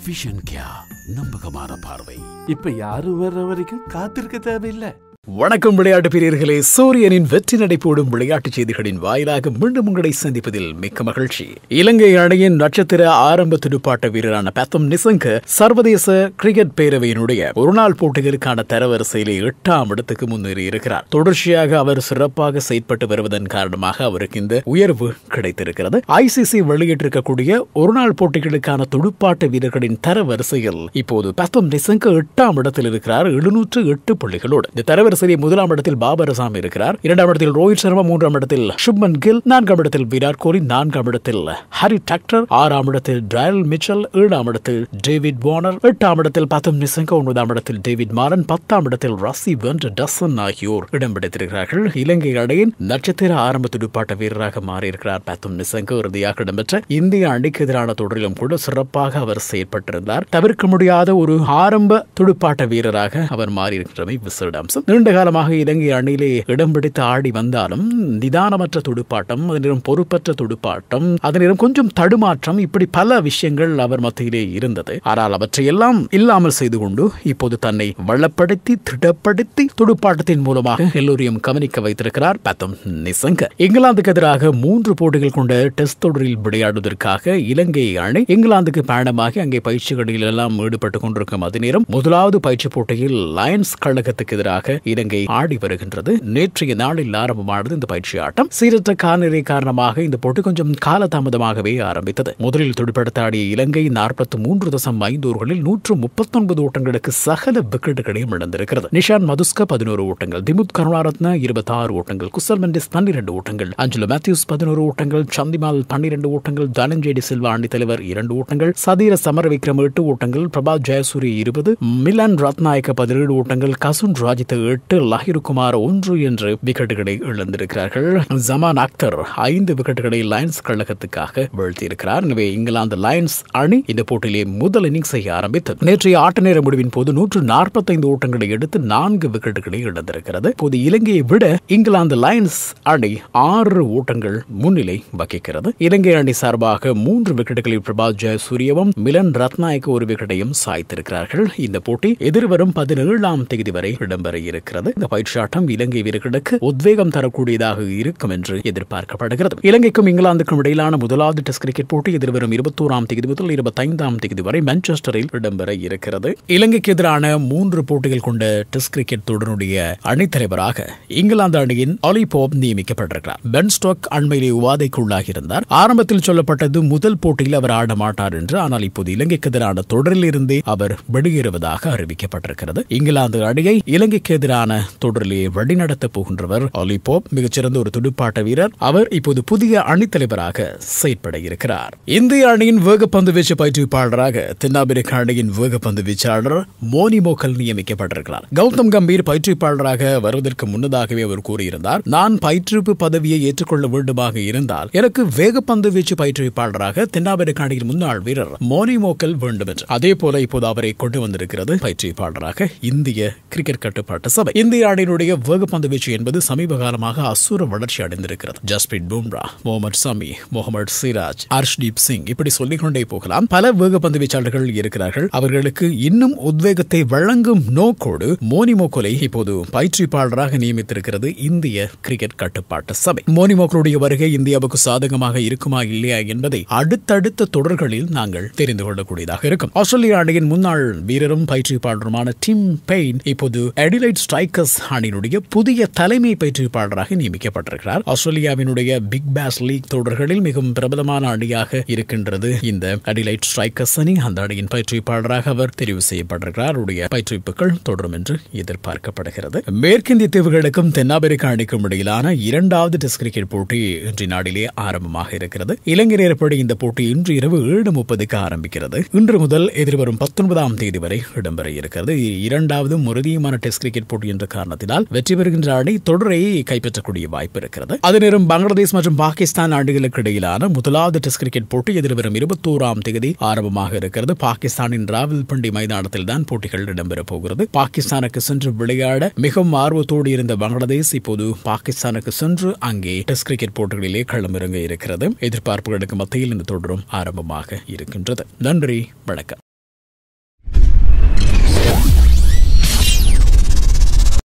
vision கியா நம்பகமான பார்வை இப்ப யாரும் வர்ற வரைக்கும் காத்திருக்க தேவையில்லை வணக்கம் விளையாட்டு பிரியர்களே சூரியனின் வெற்றி நடை போடும் விளையாட்டுச் செய்திகளின் வாயிலாக மீண்டும் உங்களை சந்திப்பதில் மிக்க மகிழ்ச்சி இலங்கை அணியின் நட்சத்திர ஆரம்ப துடுப்பாட்ட வீரரான பேத்தம் நிசங்க சர்வதேச கிரிக்கெட் பேரவையினுடைய ஒருநாள் போட்டிகளுக்கான தரவரிசையிலே எட்டாம் இடத்துக்கு முன்னேறி இருக்கிறார் தொடர்ச்சியாக அவர் சிறப்பாக செயற்பட்டு வருவதன் காரணமாக அவருக்கு இந்த உயர்வு கிடைத்திருக்கிறது ஐசிசி வெளியிட்டிருக்கக்கூடிய ஒருநாள் போட்டிகளுக்கான துடுப்பாட்ட வீரர்களின் தரவரிசையில் இப்போது பேத்தம் நிசங்க எட்டாம் இடத்தில் இருக்கிறார் எழுநூற்று எட்டு புள்ளிகளோடு இந்த தரவரிசையை முதலாம் இடத்தில் பாபர் அசாம் இருக்கிறார் இரண்டாம் இடத்தில் ரோஹித் சர்மா மூன்றாம் இடத்தில் சுப்மன் கில் நான்காம் இடத்தில் விராட் கோலி நான்காம் இடத்தில் ஹரி டாக்டர் ஆறாம் இடத்தில் டயல் மிச்சல் ஏழாம் இடத்தில் டேவிட் வார்னர் எட்டாம் இடத்தில் பத்தம் நிசங்க ஒன்பதாம் இடத்தில் டேவிட் மாரன் பத்தாம் இடத்தில் ரசி வென்ற டசன் ஆகியோர் இடம் பிடித்திருக்கிறார்கள் இலங்கை அணியின் நட்சத்திர ஆரம்ப துடுப்பாட்ட வீரராக மாறியிருக்கிறார் பத்தம் நிசங்க இறுதியாக இடம்பெற்ற இந்திய அணிக்கு எதிரான தொடரிலும் கூட சிறப்பாக அவர் செயற்பட்டிருந்தார் தவிர்க்க முடியாத ஒரு ஆரம்ப துடுப்பாட்ட வீரராக அவர் மாறியிருக்கிறமை விசேட அம்சம் நீண்ட காலமாக இலங்கை அணியிலே இடம் பிடித்து ஆடி வந்தாலும் நிதானமற்ற துடுப்பாட்டம் அதனிடம் பொறுப்பற்ற துடுப்பாட்டம் அதனிடம் கொஞ்சம் தடுமாற்றம் இப்படி பல விஷயங்கள் அவர் மத்தியிலே இருந்தது ஆனால் அவற்றையெல்லாம் இல்லாமல் செய்து கொண்டு இப்போது தன்னை வளப்படுத்தி திடப்படுத்தி துடுப்பாட்டத்தின் மூலமாக எல்லோரையும் கவனிக்க வைத்திருக்கிறார் பத்தம் நிசங்க இங்கிலாந்துக்கு எதிராக மூன்று போட்டிகள் கொண்ட டெஸ்ட் தொடரில் விளையாடுவதற்காக இலங்கை அணி இங்கிலாந்துக்கு பயணமாகி அங்கே பயிற்சிகளில் எல்லாம் ஈடுபட்டுக் கொண்டிருக்கும் அதே நேரம் முதலாவது பயிற்சி போட்டியில் லயன்ஸ் கழகத்துக்கு எதிராக இலங்கை ஆடி வருகின்றது நேற்றைய நாளில் ஆரம்பமானது இந்த பயிற்சி ஆட்டம் சீரற்ற காலநிலை காரணமாக இந்த போட்டி கொஞ்சம் காலதாமதமாகவே ஆரம்பித்தது முதலில் துடுப்படுத்த ஆடிய இலங்கை நாற்பத்தி மூன்று தசம் ஐந்து ஓவர்களில் நூற்று முப்பத்தொன்பது ஓட்டங்களுக்கு சகல விக்கெட்டுகளையும் இழந்திருக்கிறது நிஷான் மதுஸ்க பதினோரு ஓட்டங்கள் திமுத் கருணாரத்ன இருபத்தி ஆறு ஓட்டங்கள் குசல் மெண்டிஸ் பன்னிரண்டு ஓட்டங்கள் அஞ்சலு மேத்யூஸ் பதினோரு ஓட்டங்கள் சந்திமால் பன்னிரண்டு ஓட்டங்கள் தனஞ்சேடி சில்வா அணி தலைவர் இரண்டு ஓட்டங்கள் சதீர சமரவிக்ரம் எட்டு ஓட்டங்கள் பிரபா ஜெயசூரி இருபது மிலன் ரத்நாயக்க பதினேழு ஓட்டங்கள் கசுன் ராஜித் எட்டு லஹிருகுமார் ஒன்று என்று விக்கெட்டுகளை இழந்திருக்கிறார்கள் ஜமான் அக்தர் ஐந்து விக்கெட்டுகளை லயன்ஸ் கழகத்துக்காக வீழ்த்தியிருக்கிறார் எனவே இங்கிலாந்து லயன்ஸ் அணி இந்த போட்டியிலே முதல் இன்னிங்ஸை ஆரம்பித்து நேற்றைய ஆட்ட நேர முடிவின் போது நூற்று நாற்பத்தைந்து ஓட்டங்களை எடுத்து நான்கு விக்கெட்டுகளை இழந்திருக்கிறது இப்போது இலங்கையை விட இங்கிலாந்து லயன்ஸ் அணி ஆறு ஓட்டங்கள் முன்னிலை வகிக்கிறது இலங்கை அணி சார்பாக மூன்று விக்கெட்டுகளில் பிரபா ஜெயசூரியவும் மிலன் ரத்நாயக்க ஒரு விக்கெட்டையும் சாய்த்திருக்கிறார்கள் இந்த போட்டி எதிர்வரும் பதினேழாம் தேதி வரை இடம்பெற இருக்கிறது இந்த பயிற்சியாட்டம் இலங்கை வீரர்களுக்கு உத்வேகம் தரக்கூடியதாக இருக்கும் என்று எதிர்பார்க்கப்படுகிறது இலங்கைக்கும் இங்கிலாந்துக்கும் இடையிலான முதலாவது டெஸ்ட் கிரிக்கெட் போட்டி எதிர்வரும் இருபத்தோராம் தேதி முதல் இருபத்தைந்தாம் தேதி வரை மான்செஸ்டரில் இடம்பெற இருக்கிறது இலங்கைக்கு எதிரான மூன்று போட்டிகள் கொண்ட டெஸ்ட் கிரிக்கெட் தொடருடைய அணித்தலைவராக இங்கிலாந்து அணியின் ஆலி போப் நியமிக்கப்பட்டிருக்கிறார் பென் ஸ்டோக் அண்மையிலே உவாதைக்கு உள்ளாகியிருந்தார் ஆரம்பத்தில் சொல்லப்பட்டது முதல் போட்டியில் அவர் ஆட மாட்டார் என்று ஆனால் இப்போது இலங்கைக்கு எதிரான தொடரில் இருந்தே அவர் வெளியேறுவதாக அறிவிக்கப்பட்டிருக்கிறது இங்கிலாந்து அணியை இலங்கைக்கு எதிரான தொடரிலே வழிநடத்தப் போகின்றவர் ஆலி போப் மிகச்சிறந்த ஒரு துடுப்பாட்ட வீரர் அவர் இப்போது புதிய அணித்தலைவராக செயற்பட இருக்கிறார் இந்திய அணியின் வேகப்பந்து வீச்சு பயிற்றுவிப்பாளராக தென்னாப்பிரிக்க அணியின் வேகப்பந்து வீச்சாளர் மோனி மோக்கல் நியமிக்கப்பட்டிருக்கிறார் கௌதம் கம்பீர் பயிற்றுவிப்பாளராக வருவதற்கு முன்னதாகவே அவர் கூறியிருந்தார் நான் பயிற்றுவிப்பு பதவியை ஏற்றுக்கொள்ள வேண்டுமாக இருந்தால் எனக்கு வேகப்பந்து வீச்சு பயிற்றுவிப்பாளராக தென்னாப்பிரிக்க அணியின் முன்னாள் வீரர் மோனி மோக்கல் வேண்டும் என்று அதே போல இப்போது அவரை கொண்டு வந்திருக்கிறது பயிற்றுவிப்பாளராக இந்திய கிரிக்கெட் கட்டுப்பாட்டு சபை இந்திய அணியினுடைய வேகப்பந்து வீச்சு என்பது சமீப காலமாக அசுர வளர்ச்சி அடைந்திருக்கிறது ஜஸ்பிரீத் பும்ரா முகமது சமி முகமது சிராஜ் ஹர்ஷ்தீப் சிங் இப்படி சொல்லிக்கொண்டே போகலாம் பல வேகப்பந்து வீச்சாளர்கள் இருக்கிறார்கள் அவர்களுக்கு இன்னும் உத்வேகத்தை வழங்கும் நோக்கோடு மோனி மோக்கோலை இப்போது பயிற்றுவிப்பாளராக நியமித்திருக்கிறது இந்திய கிரிக்கெட் கட்டுப்பாட்டு சபை மோனி மோக்கலுடைய வருகை இந்தியாவுக்கு சாதகமாக இருக்குமா இல்லையா என்பதை அடுத்தடுத்த தொடர்களில் நாங்கள் தெரிந்து கொள்ளக்கூடியதாக இருக்கும் ஆஸ்திரேலிய அணியின் முன்னாள் வீரரும் பயிற்றுவிப்பாளருமான டிம் பெயின் இப்போது எடிலைட் ஸ்ட்ரைக்கர்ஸ் அணியினுடைய புதிய தலைமை பயிற்றுவிப்பாளராக நியமிக்கப்பட்டிருக்கிறார் ஆஸ்திரேலியாவினுடைய பிக் பேஸ் லீக் தொடர்களில் மிகவும் பிரபலமான அணியாக இருக்கின்றது இந்த அடிலைட் ஸ்ட்ரைக்கர்ஸ் அணி அந்த அணியின் பயிற்றுவிப்பாளராக அவர் தெரிவு செய்யப்பட்டிருக்கிறார் அவருடைய பயிற்றுவிப்புகள் தொடரும் என்று எதிர்பார்க்கப்படுகிறது மேற்கிந்திய தீவுகளுக்கும் தென்னாப்பிரிக்க அணிக்கும் இடையிலான இரண்டாவது டெஸ்ட் கிரிக்கெட் போட்டி இன்று நாடிலே ஆரம்பமாக இருக்கிறது இலங்கை நேரப்படி இந்த போட்டி இன்று இரவு ஏழு முப்பதுக்கு ஆரம்பிக்கிறது இன்று முதல் எதிர்வரும் பத்தொன்பதாம் தேதி வரை இடம்பெற இருக்கிறது இரண்டாவது முறுதியுமான டெஸ்ட் கிரிக்கெட் போட்டி என்ற காரணத்தினால் வெற்றி பெறுகின்ற அணி தொடரை கைப்பற்றக்கூடிய வாய்ப்பு இருக்கிறது அதே நேரம் பங்களாதேஷ் மற்றும் பாகிஸ்தான் அணிகளுக்கு இடையிலான முதலாவது டெஸ்ட் கிரிக்கெட் போட்டி எதிர்வரும் இருபத்தோராம் தேதி ஆரம்பமாக இருக்கிறது பாகிஸ்தானின் ராவல்பிண்டி மைதானத்தில் தான் போட்டிகள் இடம்பெறப் போகிறது பாகிஸ்தானுக்கு சென்று விளையாட மிகவும் ஆர்வத்தோடு இருந்த பங்களாதேஷ் இப்போது பாகிஸ்தானுக்கு சென்று அங்கே டெஸ்ட் கிரிக்கெட் போட்டிகளிலே களமிறங்க இருக்கிறது எதிர்பார்ப்புகளுக்கு மத்தியில் இந்த தொடரும் ஆரம்பமாக இருக்கின்றது நன்றி வணக்கம்